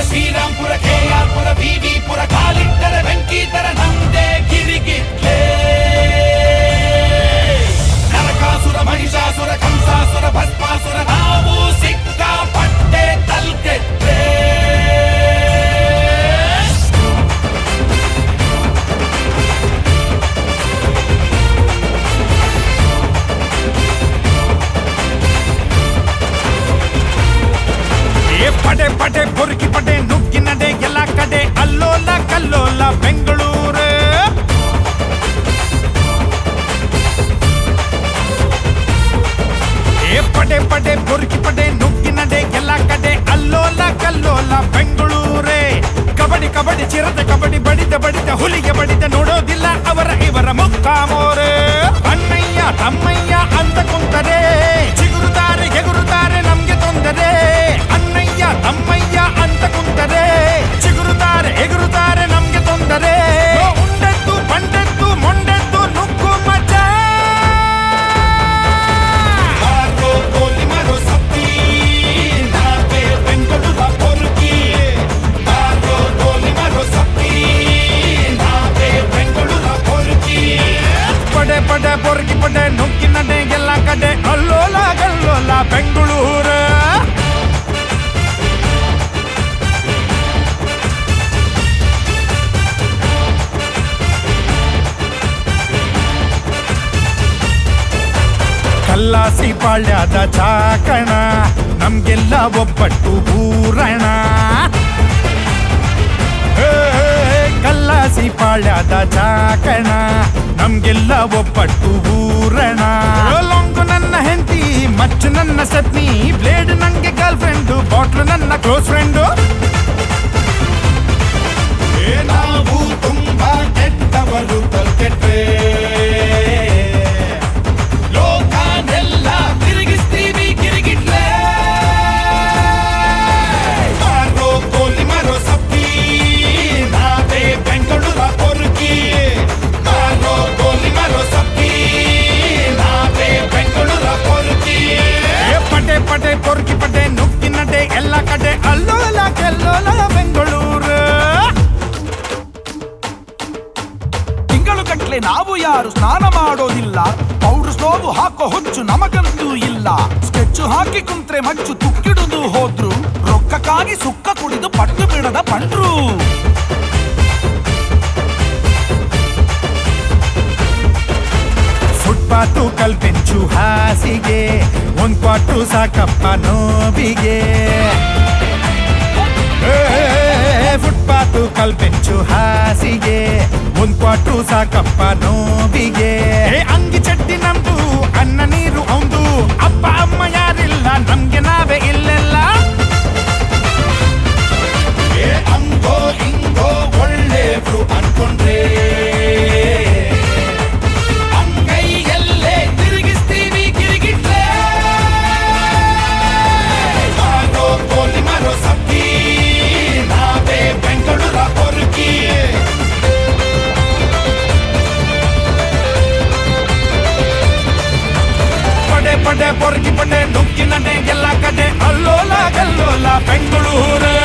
ಶ್ರೀರಾಮ್ಪುರ ಕೆಆರ್ಪುರ ವಿವಿಪುರ ಕಾಲಿಟ್ಟರೆ ಬೆಂಕಿ ತರ ನಮ್ದೇ ಗಿರಿಗಿಟ್ಲೆ ನರಕಾಸುರ ಮಹಿಷಾಸುರ ಕಂಸಾಸುರ ಭಸ್ಮಾಸುರ ನಾವು ಸಿಕ್ಕಾಪಟ್ಟೆ ತಲ್ಕೆಟ್ಲೆ ಏ ಪಡೆ ಪಡೆ ಬೊರುಕಿ ಪಡೆ ನುಗ್ಗಿನಡೆ ಎಲ್ಲ ಕಡೆ ಅಲ್ಲೋಲ ಕಲ್ಲೋಲ ಬೆಂಗಳೂರು ಏ ಪಡೆ ಪಡೆ ಬೊರುಕಿ ಪಡೆ ನುಗ್ಗಿನಡೆ ಎಲ್ಲ ಕಡೆ ಅಲ್ಲೋಲ ಕಲ್ಲೋಲ ಬೆಂಗಳೂರೇ ಕಬಡ್ಡಿ ಕಬಡ್ಡಿ ಚಿರತೆ ಕಬಡ್ಡಿ ಬಡಿದ ಬಡಿದ ಹುಲಿಗೆ ಬಡಿದ ನೋಡೋದಿಲ್ಲ ಅವರ ಇವರ ಮುಕ್ಕಾಮೋರೆ ಅಣ್ಣಯ್ಯ ತಮ್ಮಯ್ಯ ಅಂತ ಕುಂತರೆ ಚಿಗುರುತ್ತಾರೆ ಎಗುರುತ್ತಾರೆ ನಮ್ಗೆ ತೊಂದರೆ ಅಣ್ಣಯ್ಯ ತಮ್ಮಯ್ಯ ಅಂತ ಕುಂತರೆ ಚಿಗುರುತ್ತಾರೆ ಎಗುರುತ್ತಾರೆ ನಮ್ಗೆ ತೊಂದರೆ ಉಂಡೆದ್ದು ಬಂಡೆದ್ದು ಮೊಂಡೆದ್ದು ನುಗ್ಗು ಮಜ ಯಾರೋ ಗೋಲಿ ಮಾರೋ ಸತ್ತಿ ನಾವೇ ಬೆಂಗಳೂರ ಪೊರುಕಿ ಯಾರೋ ಗೋಲಿ ಮಾರೋ ಸತ್ತಿ ನಾವೇ ಬೆಂಗಳೂರ ಪೊರುಕಿ ಪಡೆ ಪಡೆ ಬೊರ್ಗಿ ಪಡೆ ನುಗ್ಗಿ ನಡೆ ಎಲ್ಲ ಕಡೆ ಅಲ್ಲೋಲ ಗಲ್ಲೋಲ ಬೆಂಗಳೂರು ಕಲ್ಲಾಸಿ ಪಾಳ್ಯದ ಚಾಕಣ ನಮ್ಗೆಲ್ಲ ಒಬ್ಬಟ್ಟು ಪೂರಣ ಏ, ಕಲ್ಲಾಸಿ ಪಾಳ್ಯದ ಚಾಕಣ ನಮ್ಗೆಲ್ಲ ಒಬ್ಬಟ್ಟು ಊರಣ ಲೊಂಗು ನನ್ನ ಹೆಂಡತಿ ಮಚ್ಚು ನನ್ನ ಸತ್ನಿ ಬ್ಲೇಡ್ ನಂಗೆ ಗರ್ಲ್ ಫ್ರೆಂಡು ಬಾಟ್ಲು ನನ್ನ ಕ್ಲೋಸ್ ಫ್ರೆಂಡು ಏ ನಾವು ತುಂಬಾ ಕೆಟ್ಟವರು ತಲ್ಕೆಟ್ರೆ ಲೋಕನೆಲ್ಲ ತಿರುಗಿಸ್ತೀವಿ ಗಿರಿಗಿಟ್ಲೆ ಯಾರೋ ಗೋಲಿ ಮಾರೋ ಸತ್ತಿ ನಾವೇ ಬೆಂಗಳೂರ ಪೊರುಕಿ ಯಾರೋ ಗೋಲಿ ಮಾರೋ ಸತ್ತಿ ನಾವೇ ಬೆಂಗಳೂರ ಪೊರುಕಿ ಏ ಪಟೆ ಪಟೆ ಪೊರ್ಕಿ ಪಟೆ ನುಗ್ಗಿ ನಡೆ ಎಲ್ಲ ಕಡೆ ಅಲ್ಲೋಲ ಕೆಲ್ಲೋಲ ಬೆಂಗಳೂರು ತಿಂಗಳು ಗಟ್ಲೆ ನಾವು ಯಾರು ಸ್ನಾನ ಮಾಡೋದಿಲ್ಲ ಪೌಡರ್ ಸ್ಟೋವ್ ಹಾಕೋ ಹುಚ್ಚು ನಮಗಂತೂ ಇಲ್ಲ ಸ್ಕೆಚ್ಚು ಹಾಕಿ ಕುಂತ್ರೆ ಮಚ್ಚು ತುಕ್ಕಿಡುದು ಹೋದ್ರು ರೊಕ್ಕಕ್ಕಾಗಿ ಸುಕ್ಕ ಕುಡಿದು ಪಟ್ಟು ಬಿಡದ ಪಂಡ್ರು ಫುಟ್ಪಾತು ಕಲ್ಪೆಂಚು ಹಾಸಿಗೆ ಒಂದ್ ಕ್ವಾಟ್ರು ಸಾಕಪ್ಪ ನೋವಿಗೆ ಏ, ಫುಟ್ಪಾತು ಕಲ್ಪೆಂಚು ಹಾಸಿಗೆ ಒಂದ್ ಕ್ವಾಟ್ರು ಸಾಕಪ್ಪ ನೋವಿಗೆ ಏ, ಅಂಗಿ ಚಡ್ಡಿ ನಮ್ದು ಅನ್ನ ನೀರು ಅವಂದು ಅಪ್ಪ ಅಮ್ಮ ಯಾರಿಲ್ಲ ನಮ್ಗೆ ನಾವೇ ಇಲ್ಲೆಲ್ಲ ಏ ಅಂಗೋ ಹಿಂಗೋ ಒಳ್ಳೆಬ್ರು ಅನ್ಕೊಂಡ್ರೆ ಅಂಗೈಯಲ್ಲೇ ತಿರುಗಿಸ್ತೀವಿ ಗಿರಿಗಿಟ್ಲೆ ಯಾರೋ ಗೋಲಿ ಮಾರೋ ಸತ್ತಿ ನಾವೇ ಬೆಂಗಳೂರ ಪೊರುಕಿ ಪಡೆ ಪಡೆ ಪೊರ್ಕಿ ಪಡೆ ನುಗ್ಗಿ ನಡೆ ಎಲ್ಲ ಕಡೆ ಅಲ್ಲೋಲ ಗಲ್ಲೋಲ ಬೆಂಗಳೂರು